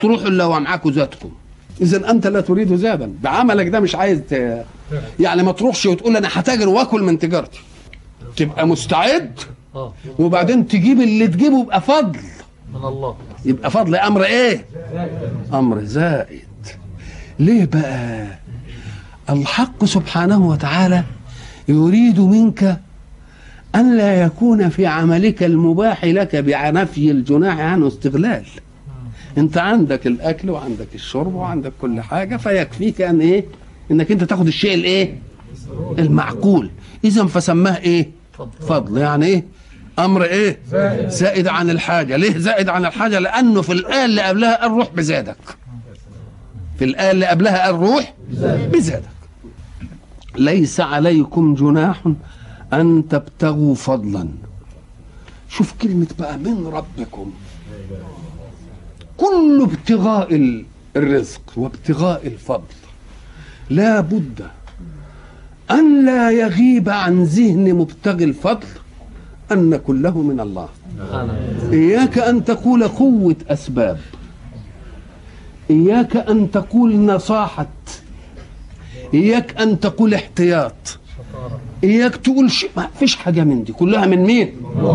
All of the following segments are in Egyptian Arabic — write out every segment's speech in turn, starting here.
تروحوا الا ومعاكم ذاتكم اذا انت لا تريد زادا بعملك ده مش عايز ت... يعني ما تروحش وتقول انا هتاجر واكل من تجارتي تبقى مستعد اه وبعدين تجيب اللي تجيبه يبقى فضل من الله يبقى فضل امر ايه امر زائد ليه بقى الحق سبحانه وتعالى يريد منك ان لا يكون في عملك المباح لك بنفي الجناح عنه استغلال انت عندك الاكل وعندك الشرب وعندك كل حاجه فيكفيك ان ايه انك انت تاخد الشيء الايه المعقول اذا فسماه ايه فضل يعني ايه امر ايه زائد عن الحاجه ليه زائد عن الحاجه لانه في الايه اللي قبلها قال روح بزادك في الايه اللي قبلها قال روح بزادك ليس عليكم جناح ان تبتغوا فضلا شوف كلمه بقى من ربكم كل ابتغاء ال- الرزق وابتغاء الفضل لا بد ان لا يغيب عن ذهن مبتغي الفضل ان كله من الله إياك أن تقول قوة أسباب إياك أن تقول نصاحة إياك أن تقول احتياط إياك تقول شيء ما فيش حاجة من دي كلها من مين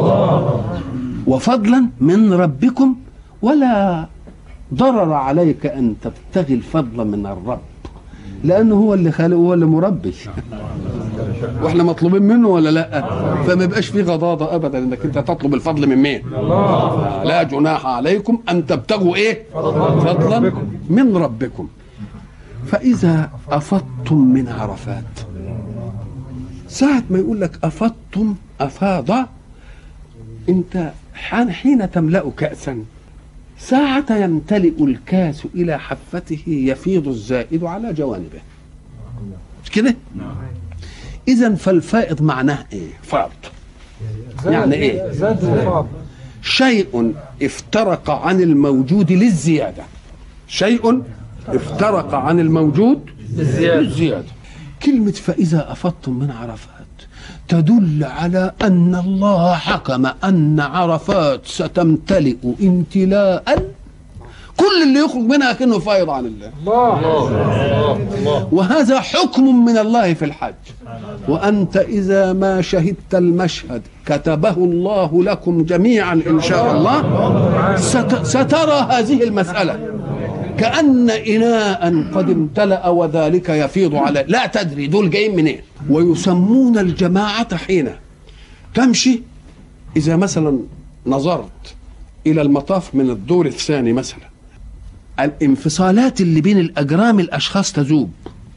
وفضلا من ربكم ولا ضرر عليك أن تبتغي الفضل من الرب لأنه هو اللي خالق هو اللي مربي واحنا مطلوبين منه ولا لا فما يبقاش في غضاضه ابدا انك انت تطلب الفضل من مين لا جناح عليكم ان تبتغوا ايه فضلا من ربكم فاذا افضتم من عرفات ساعة ما يقول لك أفضتم أفاض أنت حين- حين تملأ كأسا ساعة يمتلئ الكاس إلى حفته يفيض الزائد على جوانبه مش كده؟ إذا فالفائض معناه إيه؟ فاض يعني إيه؟ زاد وفاض شيء افترق عن الموجود للزيادة شيء افترق عن الموجود بالزيادة. للزيادة كلمة فإذا أفضتم من عرفات تدل على أن الله حكم أن عرفات ستمتلئ امتلاء كل اللي يخرج منها كأنه فايض عن الله الله الله الله وهذا حكم من الله في الحج وأنت إذا ما شهدت المشهد كتبه الله لكم جميعا إن شاء الله ست سترى هذه المسألة كأن إناء قد امتلأ وذلك يفيض على لا تدري دول جايين منين ويسمون الجماعة حين تمشي إذا مثلا نظرت إلى المطاف من الدور الثاني مثلا الانفصالات اللي بين الأجرام الأشخاص تذوب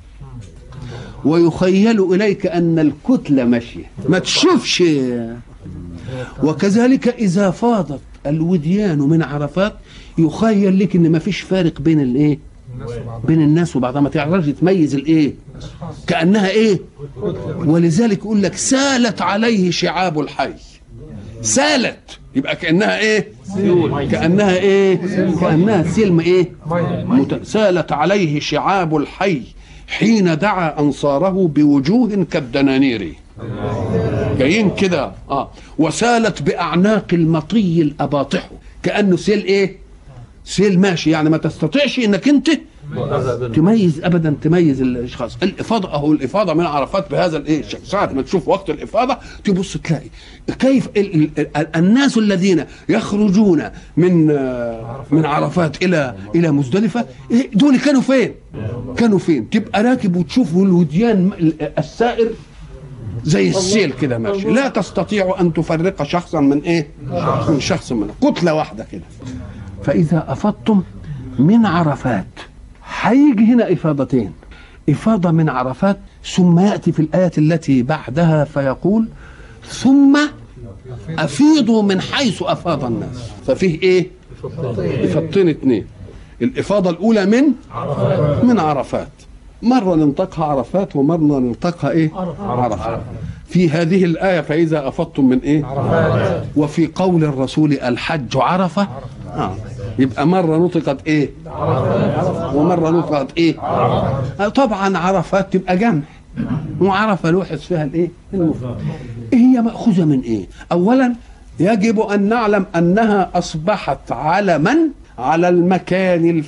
ويخيل إليك أن الكتلة ماشية ما تشوفش وكذلك إذا فاضت الوديان من عرفات يخيل لك ان ما فيش فارق بين الايه بين الناس وبعضها ما تعرفش تميز الايه كانها ايه ولذلك يقول لك سالت عليه شعاب الحي سالت يبقى كانها ايه كانها ايه كانها سلم ايه مت- سالت عليه شعاب الحي حين دعا انصاره بوجوه كالدنانير جايين كده اه وسالت باعناق المطي الاباطح كانه سيل ايه سيل ماشي يعني ما تستطيعش انك انت تميز ابدا تميز الاشخاص الافاضه اهو الافاضه من عرفات بهذا الايه الشكل ساعه ما تشوف وقت الافاضه تبص تلاقي كيف ال ال ال الناس الذين يخرجون من آه، من عرفات الى الى مزدلفه إيه دول كانوا فين؟ كانوا فين؟ تبقى راكب وتشوف الوديان السائر زي السيل كده ماشي لا تستطيع ان تفرق شخصا من ايه من شخص من كتله واحده كده فاذا افضتم من عرفات هيجي هنا افاضتين افاضه من عرفات ثم ياتي في الايه التي بعدها فيقول ثم افيضوا من حيث افاض الناس ففيه ايه افاضتين اتنين الافاضه الاولى من من عرفات مرة ننطقها عرفات ومرة ننطقها ايه عرفات في هذه الآية فإذا أفضتم من ايه وفي قول الرسول الحج عرفة آه. يبقى مرة نطقت ايه ومرة نطقت ايه آه طبعا عرفات تبقى جمع وعرفة لوحظ فيها الايه المفرد إيه هي مأخوذة من ايه اولا يجب ان نعلم انها اصبحت علما على المكان